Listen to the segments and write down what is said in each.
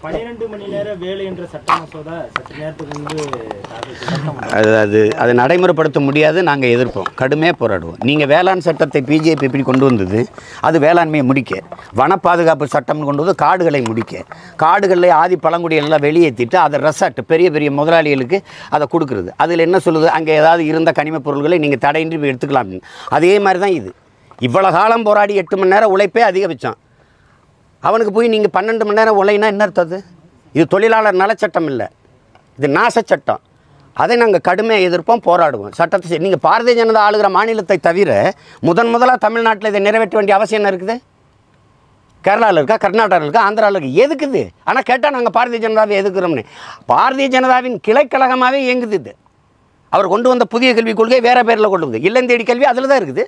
பன்னிரெண்டு மணி நேர வேலை என்ற சட்ட மசோதா சற்று நேரத்துக்கு முன்பு தாக்கல் செய்யப்பட்டது. அது அது அதை நடைமுறைப்படுத்த முடியாது நாங்கள் எதிர்ப்போம் கடுமையாக போராடுவோம் நீங்கள் வேளாண் சட்டத்தை பிஜேபி இப்படி கொண்டு வந்தது அது வேளாண்மையை முடிக்க வன பாதுகாப்பு சட்டம்னு கொண்டு வந்து காடுகளை முடிக்க காடுகளில் ஆதி பழங்குடியெல்லாம் வெளியேற்றிட்டு அதை ரெசார்ட் பெரிய பெரிய முதலாளிகளுக்கு அதை கொடுக்குறது அதில் என்ன சொல்லுது அங்கே ஏதாவது இருந்த கனிமப் பொருள்களை நீங்கள் தடையின்றி போய் எடுத்துக்கலாம் அப்படின்னு. அதே மாதிரி தான் இது இவ்வளோ காலம் போராடி எட்டு மணி நேரம் உழைப்பே அதிகபட்சம் அவனுக்கு போய் நீங்கள் பன்னெண்டு மணி நேரம் உழைனா என்ன அர்த்தம் அது இது தொழிலாளர் நலச்சட்டம் இல்லை இது நாச சட்டம் அதை நாங்கள் கடுமையாக எதிர்ப்போம் போராடுவோம் சட்டத்தை நீங்கள் பாரதிய ஜனதா ஆளுகிற மாநிலத்தை தவிர முதன் முதலாக தமிழ்நாட்டில் இதை நிறைவேற்ற வேண்டிய அவசியம் என்ன இருக்குது கேரளாவில் இருக்கா கர்நாடகாவில் இருக்கா ஆந்திராவில் இருக்கு எதுக்குது ஆனால் கேட்டால் நாங்கள் பாரதிய ஜனதாவை எதுக்குறோம்னு பாரதிய ஜனதாவின் கிளைக்கழகமாகவே இயங்குது இது அவர் கொண்டு வந்த புதிய கல்விக் கொள்கை வேறு பேரில் கொண்டு வந்து இல்லந்தேடி கல்வி அதில் தான் இருக்குது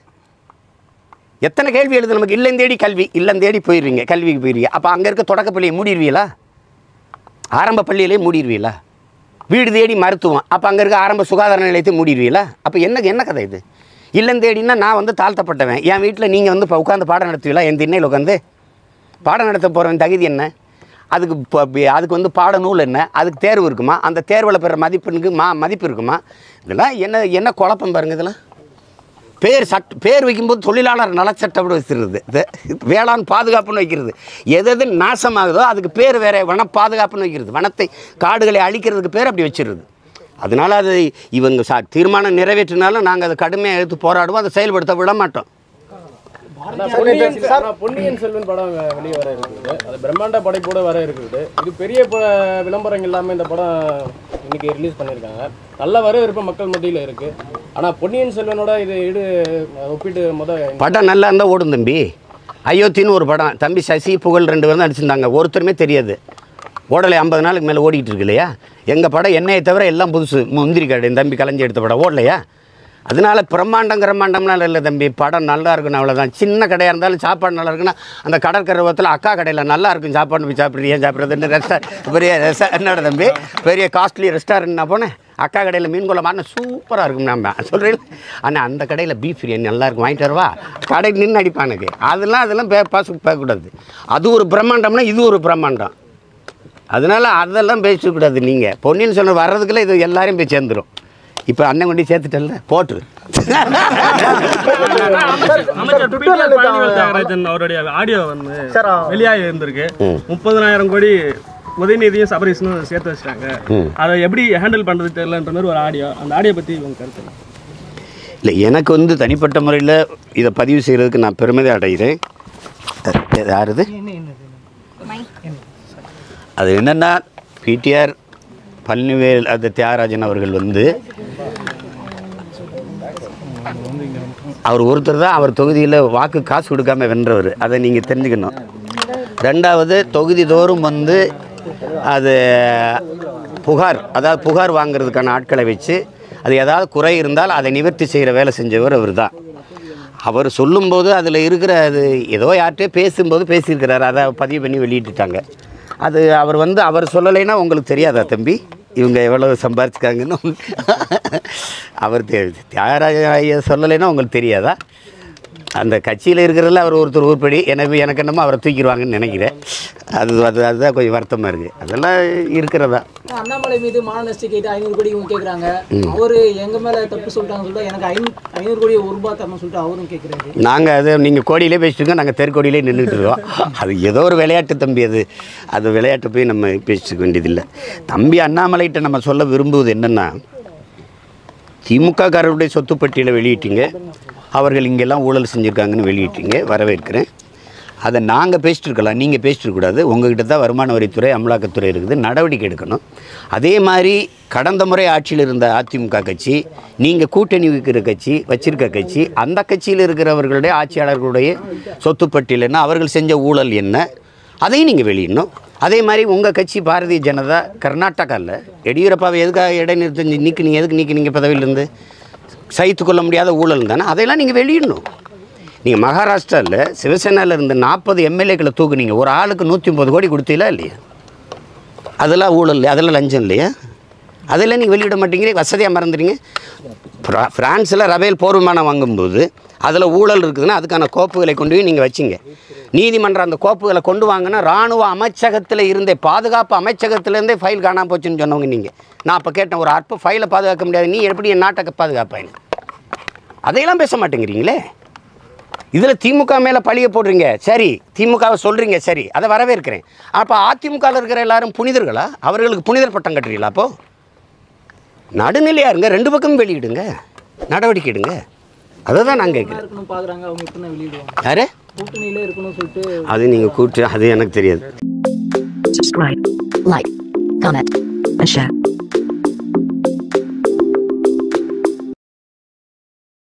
எத்தனை கேள்வி எழுது நமக்கு இல்லந்தேடி கல்வி இல்லந்தேடி போயிடுவீங்க கல்விக்கு போயிடுவீங்க அப்போ அங்கே இருக்க தொடக்கப்பள்ளியை மூடிடுவீங்களா ஆரம்ப பள்ளியிலே மூடிடுவீங்களா வீடு தேடி மருத்துவம் அப்போ அங்கே இருக்க ஆரம்ப சுகாதார நிலையத்தை மூடிடுவீங்களா அப்போ என்ன என்ன கதை இது இல்லந்தேடின்னா நான் வந்து தாழ்த்தப்பட்டவன் என் வீட்டில் நீங்கள் வந்து இப்போ உட்காந்து பாடம் நடத்துவீங்களா என் திண்ணையில் உட்காந்து பாடம் நடத்த போகிறவன் தகுதி என்ன அதுக்கு இப்போ பி- அதுக்கு வந்து பாடநூல் என்ன அதுக்கு தேர்வு இருக்குமா அந்த தேர்வில் பெற மதிப்பெண்ணுக்கு மா மதிப்பு இருக்குமா இதெல்லாம் என்ன என்ன குழப்பம் பாருங்க இதெல்லாம் பேர் சட் பேர் வைக்கும்போது தொழிலாளர் நலச்சட்டம் வச்சிருது இது வேளாண் பாதுகாப்புன்னு வைக்கிறது எது எது நாசமாகுதோ அதுக்கு பேர் வேற வன பாதுகாப்புன்னு வைக்கிறது வனத்தை காடுகளை அழிக்கிறதுக்கு பேர் அப்படி வச்சிருது அதனால அது இவங்க சா தீர்மானம் நிறைவேற்றினாலும் நாங்கள் அதை கடுமையாக எடுத்து போராடுவோம் அதை செயல்படுத்த விட மாட்டோம் ஆனா பொன்னியின் செ- ஆனா பொன்னியின் செல்வன் படம் வெ- வெளியே வர இருக்குது அது பிரம்மாண்ட படைப்போட வர இருக்குது இது பெரிய ப- விளம்பரம் இல்லாம இந்த படம் இன்னைக்கு ரிலீஸ் பண்ணியிருக்காங்க நல்ல வரவேற்பு மக்கள் மத்தியில் இருக்கு ஆனா பொன்னியின் செல்வனோட இது ஈடு ஒப்பிட்டு முத படம் நல்லா இருந்தால் ஓடும் தம்பி அயோத்தின்னு ஒரு படம் தம்பி சசி புகழ் ரெண்டு பேரும் தான் நடிச்சிருந்தாங்க ஒருத்தருமே தெரியாது ஓடலை ஐம்பது நாளுக்கு மேலே ஓடிட்டு இருக்கு இல்லையா எங்கள் படம் என்னையை தவிர எல்லாம் புதுசு முந்திரி கடை என் தம்பி கலைஞ்சி எடுத்த படம் ஓடலையா அதனால பிரம்மாண்டம் பிரம்மாண்டம்லாம் இல்லை தம்பி படம் நல்லா இருக்கணும் அவ்வளோதான் சின்ன கடையாக இருந்தாலும் சாப்பாடு நல்லா இருக்குன்னா அந்த கடற்கரை ஓரத்தில் அக்கா கடையில் நல்லா இருக்கும் சாப்பாடு போய் சாப்பிட்றது ஏன் சாப்பிட்றதுன்னு ரெஸ்டா பெரிய ரெஸ்டா என்னோட தம்பி பெரிய காஸ்ட்லி ரெஸ்டாரண்ட் நான் போனேன் அக்கா கடையில் மீன் குழம்பு ஆனால் சூப்பராக இருக்கும் நம்ம சொல்கிறேன் ஆனால் அந்த கடையில் பீஃப் பிரியாணி நல்லா இருக்கும் வாங்கிட்டு வரவா கடை நின்று அடிப்பானுக்கு அதெல்லாம் அதெல்லாம் பே பாசு பேசக்கூடாது அது ஒரு பிரம்மாண்டம்னா இது ஒரு பிரம்மாண்டம் அதனால அதெல்லாம் பேசக்கூடாது நீங்கள் பொன்னியின் செல்வன் வர்றதுக்குள்ள இது எல்லாரையும் போய் சேர்ந்துரும் இப்போ அண்ணன் கொண்டு சேர்த்துட்டல போட்டு அமைச்சர் ட்விட்டர் பழனிவேல் தியாகராஜன் அவருடைய ஆடியோ வந்து வெளியாகி இருந்திருக்கு முப்பதனாயிரம் கோடி உதயநிதியும் சபரீஷனும் சேர்த்து வச்சிட்டாங்க அதை எப்படி ஹேண்டில் பண்றது தெரியலன்ற மாதிரி ஒரு ஆடியோ அந்த ஆடியோ பத்தி உங்க கருத்து என்ன? இல்லை எனக்கு வந்து தனிப்பட்ட முறையில் இதை பதிவு செய்கிறதுக்கு நான் பெருமிதம் அடைகிறேன் அஹ் யார் இது அது என்னென்னா பிடிஆர் பழனிவேல் அது தியாகராஜன் அவர்கள் வந்து அவர் ஒருத்தர் தான் அவர் தொகுதியில் வாக்கு காசு கொடுக்காம வென்றவர் அதை நீங்கள் தெரிஞ்சுக்கணும் ரெண்டாவது தொகுதி தோறும் வந்து அது புகார் அதாவது புகார் வாங்குறதுக்கான ஆட்களை வச்சு அது ஏதாவது குறை இருந்தால் அதை நிவர்த்தி செய்கிற வேலை செஞ்சவர் அவர் தான் அவர் சொல்லும்போது அதில் இருக்கிற அது ஏதோ யார்கிட்டயோ பேசும்போது பேசியிருக்கிறாரு அதை பதிவு பண்ணி வெளியிட்டுட்டாங்க அது அவர் வந்து அவர் சொல்லலைன்னா உங்களுக்கு தெரியாதா தம்பி இவங்க எவ்வளவு சம்பாரிச்சிருக்காங்கன்னு உங்களுக்கு- அவர் தெ- தியாகராஜ ஐயா சொல்லலைன்னா உங்களுக்கு தெரியாதா அந்த கட்சியில் இருக்கிறதுல அவர் ஒருத்தர் உருப்படி எனக்கு எனக்கு என்னமோ அவரை தூக்கிடுவாங்கன்னு நினைக்கிறேன் அது அது அதுதான் கொஞ்சம் வருத்தமாக இருக்குது அதெல்லாம் இருக்கிறதா அண்ணாமலை மீது மான நஷ்ட கேட்டு ஐநூறு கோடி இவங்க கேட்குறாங்க அவரு எங்க மேல தப்பு சொல்லிட்டாங்க சொல்லிட்டு எனக்கு ஐநூறு ஐநூறு கோடி ஒரு ரூபாய் தரணும் சொல்லிட்டு அவரும் கேட்குறாரு நாங்கள் அது நீங்கள் கோடியிலே பேசிட்டுருக்கோம் நாங்கள் தெருக்கோடியிலே நின்றுட்டு இருக்கோம் அது ஏதோ ஒரு விளையாட்டு தம்பி அது அது விளையாட்டு போய் நம்ம பேசிக்க வேண்டியதில்லை தம்பி அண்ணாமலைகிட்ட நம்ம சொல்ல விரும்புவது என்னென்னா திமுககாரருடைய சொத்து பட்டியலை வெளியிட்டீங்க அவர்கள் இங்கெல்லாம் ஊழல் செஞ்சுருக்காங்கன்னு வெளியிட்டீங்க வரவேற்கிறேன் அதை நாங்கள் பேசிட்டு இருக்கலாம் நீங்கள் பேசிட்டு இருக்கக்கூடாது உங்ககிட்ட தான் வருமான வரித்துறை அமலாக்கத்துறை இருக்குது நடவடிக்கை எடுக்கணும் அதே மாதிரி கடந்த முறை ஆட்சியில் இருந்த அதிமுக கட்சி நீங்கள் கூட்டணி வைக்கிற கட்சி வச்சிருக்க கட்சி அந்த கட்சியில் இருக்கிறவர்களுடைய ஆட்சியாளர்களுடைய சொத்து பட்டியல் என்ன அவர்கள் செஞ்ச ஊழல் என்ன அதையும் நீங்கள் வெளியிடணும் அதே மாதிரி உங்கள் கட்சி பாரதிய ஜனதா கர்நாடகாவில் எடியூரப்பாவை எதுக்காக இடைநிறுத்தி நீக்குனீங்க எதுக்கு நீக்குனீங்க பதவியிலேருந்து சகித்து கொள்ள முடியாத ஊழல் தானே அதையெல்லாம் நீங்கள் வெளியிடணும் நீங்கள் மகாராஷ்டிராவில் சிவசேனாவில் இருந்து நாற்பது எம்எல்ஏக்களை தூக்குனீங்க ஒரு ஆளுக்கு நூற்றி ஒம்பது கோடி கொடுத்தீங்களா இல்லையா அதெல்லாம் ஊழல் இல்லையா அதெல்லாம் லஞ்சம் இல்லையா அதெல்லாம் நீங்கள் வெளியிட மாட்டேங்கிறீங்க வசதியாக மறந்துடுங்க ஃப்ரா ஃப்ரான்ஸில் ரபேல் போர் விமானம் வாங்கும்போது அதில் ஊழல் இருக்குதுன்னா அதுக்கான கோப்புகளை கொண்டு போய் நீங்கள் வச்சிங்க நீதிமன்றம் அந்த கோப்புகளை கொண்டு வாங்கினா இராணுவ அமைச்சகத்தில் இருந்தே பாதுகாப்பு அமைச்சகத்திலேருந்தே ஃபைல் காணாம போச்சுன்னு சொன்னவங்க நீங்கள் நான் அப்போ கேட்டேன் ஒரு அற்ப ஃபைலை பாதுகாக்க முடியாது நீ எப்படி என் நாட்டை பாதுகாப்பாயின்னு அதையெல்லாம் பேச மாட்டேங்கிறீங்களே இதில் திமுக மேலே பழிய போடுறீங்க சரி திமுகவை சொல்கிறீங்க சரி அதை வரவேற்கிறேன் அப்போ அதிமுகவில் இருக்கிற எல்லாரும் புனிதர்களா அவர்களுக்கு புனிதர் பட்டம் கட்டுறீங்களா அப்போ நடுநிலையாக இருங்க ரெண்டு பக்கமும் வெளியிடுங்க நடவடிக்கை எடுங்க அதை தான் நான் கேட்குறேன் இருக்கணும் பாக்குறாங்க அவங்க இப்ப வெளியிடுவாங்க யாரு கூட்டணியில இருக்கணும்னு சொல்லிட்டு அது நீங்கள் கூட்டு அது எனக்கு தெரியாது subscribe, like, comment, and share.